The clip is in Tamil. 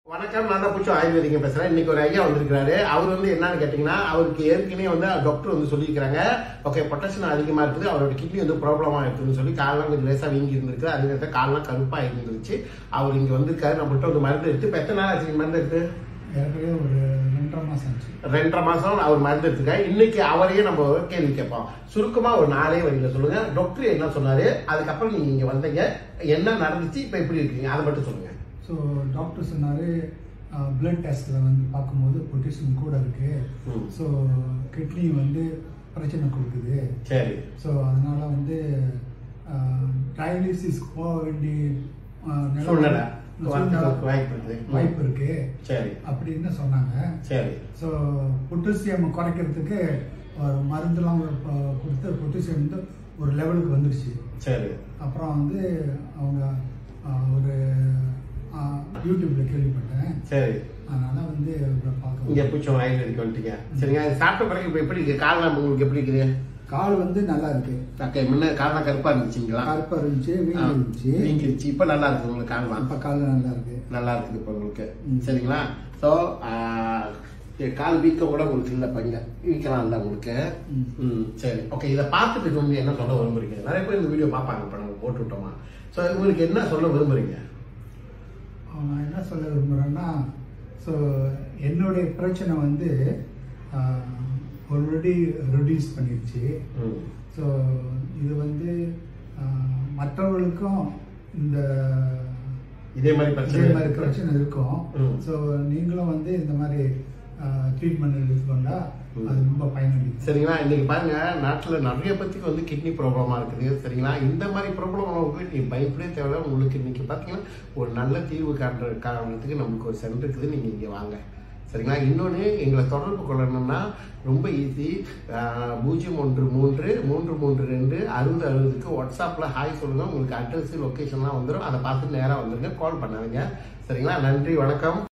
வணக்கம் நான் தான் பூச்சி ஆயுர்வேதிங்க பேசுறேன் இன்னைக்கு ஒரு ஐயா வந்திருக்காரு அவர் வந்து என்னன்னு கேட்டீங்கன்னா அவருக்கு ஏற்கனவே வந்து டாக்டர் வந்து சொல்லியிருக்காங்க ஓகே பொட்டாசியம் அதிகமா இருக்குது அவரோட கிட்னி வந்து ப்ராப்ளமா இருக்குதுன்னு சொல்லி காலெல்லாம் கொஞ்சம் லேசா வீங்கி இருந்திருக்கு அதே நேரத்தில் காலெல்லாம் கருப்பா இருந்துருச்சு அவர் இங்க வந்திருக்காரு நம்மள்ட்ட வந்து மருந்து எடுத்து இப்ப எத்தனை நாள் ஆச்சு மருந்து எடுத்து ஏற்கனவே ஒரு ரெண்டரை மாசம் ஆச்சு ரெண்டரை மாசம் அவர் மருந்து எடுத்துருக்காரு இன்னைக்கு அவரையே நம்ம ஒரு கேள்வி கேட்போம் சுருக்கமா ஒரு நாளே வழியில சொல்லுங்க டாக்டர் என்ன சொன்னாரு அதுக்கப்புறம் நீங்க இங்க வந்தீங்க என்ன நடந்துச்சு இப்ப எப்படி இருக்கீங்க அதை மட்டும் சொல்லுங்க ஸோ டாக்டர் சொன்னார் பிளட் டெஸ்ட்டில் வந்து பார்க்கும்போது பொட்டாசியம் கூட இருக்கு ம். ஸோ கிட்னி வந்து பிரச்சனை கொடுக்குது சரி ஸோ அதனால வந்து டயாலிசிஸ்க்கு போக வேண்டிய ஆஹ், நிலைமை- சூழ்நிலை சூழ்நிலை வாய்ப்பு இருக்குது ம். வாய்ப்பு இருக்கு சரி அப்படின்னு சொன்னாங்க சரி ஸோ பொட்டாசியம் குறைக்கிறதுக்கு ஒரு மருந்துலாம் ஒரு ப- கொடுத்து பொட்டாசியம் வந்து ஒரு லெவலுக்கு வந்துருச்சு சரி அப்புறம் வந்து அவங்க ஆஹ், ஒரு ஆஹ், யூடியூப்ல கேள்விப்பட்டேன் சரி அதனால வந்து இவரை பார்க்க இங்க பூச்சம் ஆயுர்வேதிக்கு வந்துட்டீங்க சரிங்க இது சாப்பிட்ட பிறகு இப்ப எப்படி இருக்கு காலம் உங்களுக்கு எப்படி இருக்குது கால் வந்து நல்லா இருக்கு ஓகே முன்ன காலம் கருப்பா இருந்துச்சுங்களா கருப்பா இருந்துச்சு வீங்கி இருந்துச்சு வீங்கிருச்சு இப்ப நல்லா இருக்கு உங்களுக்கு காலம் இப்ப கால் நல்லா இருக்கு நல்லா இருக்குது இப்போ உங்களுக்கு ம். சரிங்களா ஸோ கால் வீக்கம் கூட உங்களுக்கு இல்லை பங்க வீக்கலாம் இல்லை உங்களுக்கு ம். ம் சரி ஓகே இதை பார்த்துட்டு வந்து என்ன சொல்ல விரும்புறீங்க நிறைய பேர் இந்த வீடியோ பார்ப்பாங்க இப்போ நம்ம போட்டு விட்டோமா ஸோ உங்களுக்கு என்ன சொல்ல விரும்புறீங்க நான் என்ன சொல்ல விரும்புகிறேன்னா ஸோ என்னுடைய பிரச்சனை வந்து ஆல்ரெடி ரெடியூஸ் பண்ணிடுச்சு ம் ஸோ இது வந்து ஆஹ், மற்றவர்களுக்கும் இந்த இதே மாதிரி இதே பிரச்சனை மாதிரி இருக்கு. பிரச்சனை இருக்கும் ம். ஸோ நீங்களும் வந்து இந்த மாதிரி ட்ரீட்மெண்ட் எடுத்துக்கொண்டா ம். அது ரொம்ப பயனளிக்கும் சரிங்களா இன்னைக்கு பாருங்க நாட்டுல நிறைய பேத்துக்கு வந்து கிட்னி ப்ராப்ளமா இருக்குது சரிங்களா இந்த மாதிரி ப்ராப்ளம் நீ பயப்படவே தேவையில்ல உங்களுக்கு இன்னைக்கு பாத்தீங்கன்னா ஒரு நல்ல தீர்வு காண்ற காரணத்துக்கு நமக்கு ஒரு சென்டர் இருக்குது நீங்க இங்க வாங்க சரிங்களா இன்னொன்று எங்களை தொடர்பு கொள்ளணும்னா ரொம்ப ஈஸி பூஜ்ஜியம் ஒன்று மூன்று மூன்று மூன்று ரெண்டு அறுபது அறுபதுக்கு வாட்ஸ்அப்பில் ஹாய் சொல்லுங்கள் உங்களுக்கு அட்ரஸ் லொக்கேஷன்லாம் வந்துடும் அதை பார்த்துட்டு நேராக வந்துருங்க கால் பண்ணாதீங்க சரிங்களா நன்றி வணக்கம்